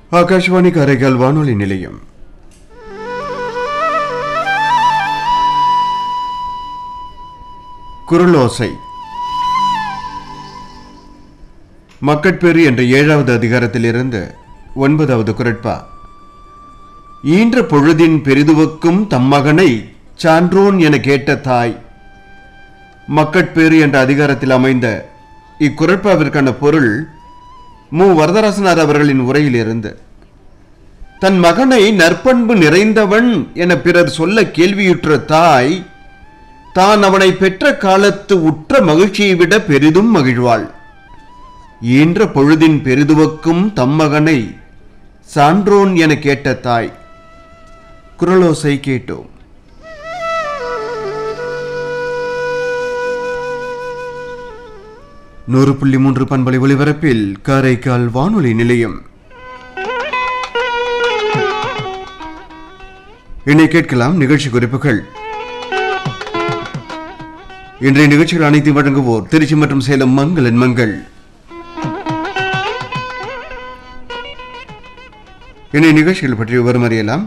ஆகாஷ்வாணி காரைக்கால் வானொலி நிலையம் குரலோசை மக்கட்பேறு என்ற ஏழாவது அதிகாரத்திலிருந்து ஒன்பதாவது குரட்பா ஈன்ற பொழுதின் பெரிதுவக்கும் தம்மகனை சான்றோன் என கேட்ட தாய் மக்கட்பேறு என்ற அதிகாரத்தில் அமைந்த இக்குரட்பாவிற்கான பொருள் மு வரதராசனார் அவர்களின் உரையிலிருந்து தன் மகனை நற்பண்பு நிறைந்தவன் என பிறர் சொல்ல கேள்வியுற்ற தாய் தான் அவனை பெற்ற காலத்து உற்ற மகிழ்ச்சியை விட பெரிதும் மகிழ்வாள் ஈன்ற பொழுதின் பெரிதுவக்கும் தம்மகனை சான்றோன் என கேட்ட தாய் குரலோசை கேட்டோம் நூறு புள்ளி மூன்று பண்பலை ஒலிபரப்பில் காரைக்கால் வானொலி நிலையம் இனி கேட்கலாம் நிகழ்ச்சி குறிப்புகள் இன்றைய நிகழ்ச்சிகள் அனைத்தையும் வழங்குவோர் திருச்சி மற்றும் சேலம் மங்களன் மங்கள் இனி நிகழ்ச்சிகள் பற்றி விவரம் அறியலாம்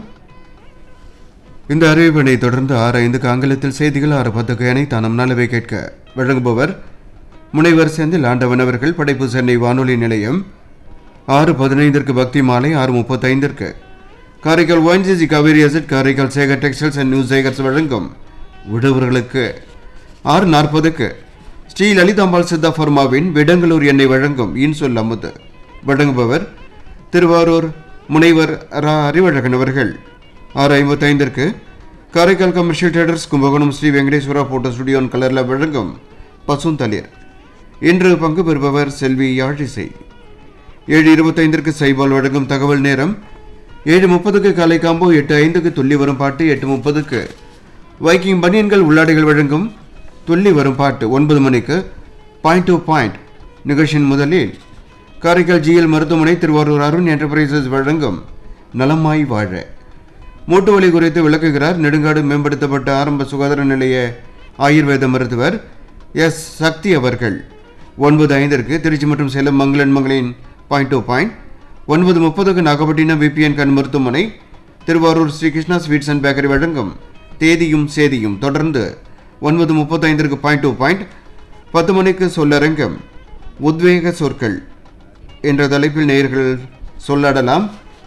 இந்த அறிவிப்பினை தொடர்ந்து ஆறு ஐந்துக்கு ஆங்கிலத்தில் செய்திகள் ஆறு பத்துக்கு அனைத்தானம் நலவை கேட்க வழங்குபவர் முனைவர் செந்தில் ஆண்டவன் அவர்கள் படைப்பு சென்னை வானொலி நிலையம் ஆறு பதினைந்திற்கு பக்தி மாலை ஆறு முப்பத்தைந்திற்கு காரைக்கால் ஒயின்சிசி காவேரி அசட் Karaikal Sekar textiles and news Sekar's வழங்கும் விடுவர்களுக்கு ஆறு நாற்பதுக்கு ஸ்ரீ லலிதாம்பாள் சித்தா ஃபர்மாவின் விடங்களூர் எண்ணெய் வழங்கும் இன்சொல் அமுது வழங்குபவர் திருவாரூர் முனைவர் ரா அறிவழகன் அவர்கள் ஆறு ஐம்பத்தைந்திற்கு Karaikal commercial traders Kumbakonam Sri Venkateswara photo ஸ்டுடியோன் கலரில் வழங்கும் பசுந்தளிர் இன்று பங்கு பெறுபவர் செல்வி யாழிசை ஏழு இருபத்தைந்திற்கு சைபால் வழங்கும் தகவல் நேரம் ஏழு முப்பதுக்கு காலை காம்போ எட்டு ஐந்துக்கு துள்ளி வரும் பாட்டு எட்டு முப்பதுக்கு வைக்கிங் பனியன்கள் உள்ளாடைகள் வழங்கும் துள்ளி வரும் பாட்டு ஒன்பது மணிக்கு பாயிண்ட் டு பாயிண்ட் நிகழ்ச்சியின் முதலில் காரைக்கால் ஜிஎல் மருத்துவமனை திருவாரூர் அருண் என்டர்பிரைசஸ் வழங்கும் நலமாய் வாழ மூட்டு வலி குறித்து விளக்குகிறார் நெடுங்காடு மேம்படுத்தப்பட்ட ஆரம்ப சுகாதார நிலைய ஆயுர்வேத மருத்துவர் எஸ் சக்தி அவர்கள் ஒன்பது ஐந்திற்கு திருச்சி மற்றும் சேலம் மங்களன் மங்களின் பாயிண்ட் டு பாயிண்ட் ஒன்பது முப்பதுக்கு நாகப்பட்டினம் விபிஎன் கண் மருத்துவமனை Thiruvarur Sri Krishna sweets and bakery வழங்கும் தேதியும் சேதியும் தொடர்ந்து ஒன்பது முப்பத்தைந்திற்கு பாயிண்ட் டு பாயிண்ட் பத்து மணிக்கு சொல்லரங்கம் உத்வேக சொற்கள் என்ற தலைப்பில் நேயர்கள் சொல்லாடலாம்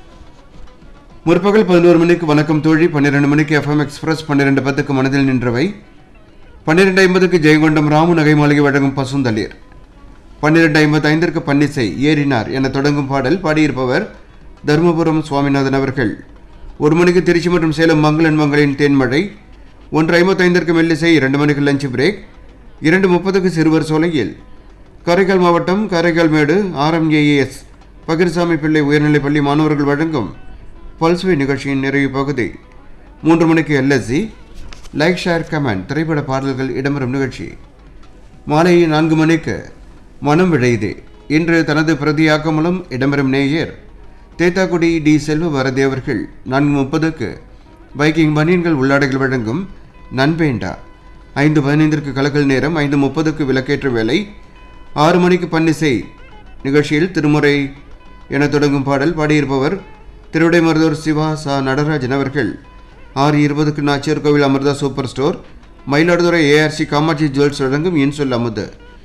முற்பகல் பதினோரு மணிக்கு வணக்கம் தோழி பன்னிரெண்டு மணிக்கு எஃப்எம் எக்ஸ்பிரஸ் பன்னிரெண்டு பத்துக்கு மனதில் நின்றவை பன்னிரெண்டு ஐம்பதுக்கு ஜெயங்கொண்டம் ராமு நகை மாளிகை வழங்கும் பசுந்தளிர் பன்னிரெண்டு ஐம்பத்தி ஐந்திற்கு பன்னிசை ஏறினார் என தொடங்கும் பாடல் பாடியிருப்பவர் தருமபுரம் சுவாமிநாதன் அவர்கள் ஒரு மணிக்கு திருச்சி மற்றும் சேலம் மங்களன் மங்களின் தேன்மழை ஒன்று ஐம்பத்தைந்திற்கு மெல்லிசை இரண்டு மணிக்கு லஞ்ச் பிரேக் இரண்டு முப்பதுக்கு சிறுவர் சோலையில் காரைக்கால் மாவட்டம் காரைக்கால் மேடு ஆர்எம்ஏஎஸ் பகிர்சாமி பிள்ளை உயர்நிலைப் பள்ளி மாணவர்கள் வழங்கும் பல்சுவை நிகழ்ச்சியின் நிறைவு பகுதி மூன்று மணிக்கு எல்எஸ்சி லைக் ஷேர் கமெண்ட் திரைப்பட பாடல்கள் இடம்பெறும் நிகழ்ச்சி மாலை நான்கு மணிக்கு மனம் விழையுதே இன்று தனது பிரதியாக்கம் மூலம் இடம்பெறும் நேயர் தேத்தாக்குடி டி செல்வ பாரதி அவர்கள் நான்கு முப்பதுக்கு பைக்கிங் பனியன்கள் உள்ளாடைகள் வழங்கும் நண்பேண்டா ஐந்து பதினைந்திற்கு கலக்கல் நேரம் ஐந்து முப்பதுக்கு விளக்கேற்ற வேலை ஆறு மணிக்கு பன்னிசை நிகழ்ச்சியில் திருமுறை என தொடங்கும் பாடல் பாடியிருப்பவர் திருவிடைமருதூர் சிவா சா நடராஜன் அவர்கள் ஆறு இருபதுக்கு Nachiyar Kovil Amritha super store Mayiladuthurai ARC Kamatchi jewels வழங்கும் இன்சொல் அமுது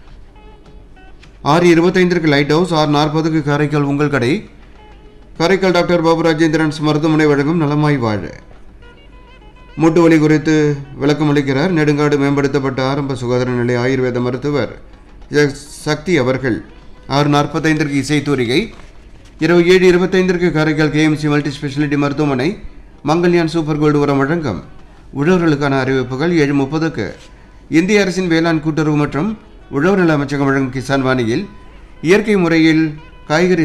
ஆறு இருபத்தைந்திற்கு லைட் ஹவுஸ் ஆறு நாற்பதுக்கு காரைக்கால் உங்கள் கடை காரைக்கால் டாக்டர் பாபு ராஜேந்திரன்ஸ் மருத்துவமனை வழங்கும் நலமாய் வாழ மூட்டு வலி குறித்து விளக்கம் அளிக்கிறார் நெடுங்காடு மேம்படுத்தப்பட்ட ஆரம்ப சுகாதார நிலைய ஆயுர்வேத மருத்துவர் எஸ். சக்தி அவர்கள் ஆறு நாற்பத்தைந்திற்கு இசைத்தூரிகை இரவு ஏழு இருபத்தைந்திற்கு காரைக்கால் கேஎம்சி மல்டி ஸ்பெஷாலிட்டி மருத்துவமனை மங்கல்யான் சூப்பர் கோல்டு உரம் வழங்கும் உழவர்களுக்கான அறிவிப்புகள் ஏழு முப்பதுக்கு இந்திய அரசின் வேளாண் கூட்டுறவு மற்றும் உழவர் நல அமைச்சகம் வழங்கும் கிசான் வாணியில் இயற்கை முறையில் காய்கறி